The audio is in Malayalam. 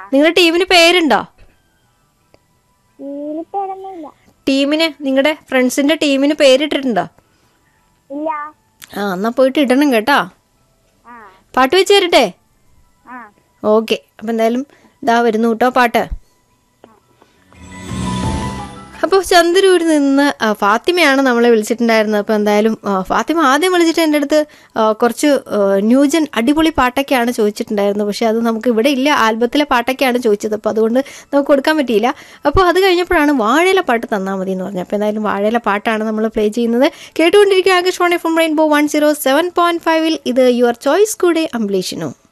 നിങ്ങളുടെ ടീമിന് പേരുണ്ടോ ഇതിൽ പേരൊന്നുമില്ല ടീമിന് നിങ്ങളുടെ ഫ്രണ്ട്സിന്റെ ടീമിന് പേരിട്ടിട്ടുണ്ടോ ഇല്ല ആ എന്നാ പോയിട്ട് ഇടണം കേട്ടോ ആ പാട്ട് വെച്ച് തരട്ടെ ആ ഓക്കെ അപ്പം എന്തായാലും ഇതാ വരുന്നു കേട്ടോ പാട്ട് അപ്പോൾ ചന്ദ്രൂരിൽ നിന്ന് ആ, ഫാത്തിമയാണ് നമ്മളെ വിളിച്ചിട്ടുണ്ടായിരുന്നത് അപ്പോൾ എന്തായാലും ആ, ഫാത്തിമ ആദ്യം വിളിച്ചിട്ട് എൻ്റെ അടുത്ത് ആ, കുറച്ച് ആ, ന്യൂജൻ അടിപൊളി പാട്ടൊക്കെയാണ് ചോദിച്ചിട്ടുണ്ടായിരുന്നത് പക്ഷേ അത് നമുക്ക് ഇവിടെ ഇല്ല ആൽബത്തിലെ പാട്ടൊക്കെയാണ് ചോദിച്ചത് അപ്പോൾ അതുകൊണ്ട് നമുക്ക് കൊടുക്കാൻ പറ്റിയില്ല അപ്പോൾ അത് കഴിഞ്ഞപ്പോഴാണ് വാഴയില പാട്ട് തന്നാൽ മതി എന്ന് പറഞ്ഞത് അപ്പോൾ എന്തായാലും വാഴയില പാട്ടാണ് നമ്മൾ പ്ലേ ചെയ്യുന്നത് കേട്ടുകൊണ്ടിരിക്കുക Akashvani from rainbow one zero seven point ഫൈവിൽ ഇത് യുവർ ചോയ്സ് കൂടെ അംബ്ലീഷനും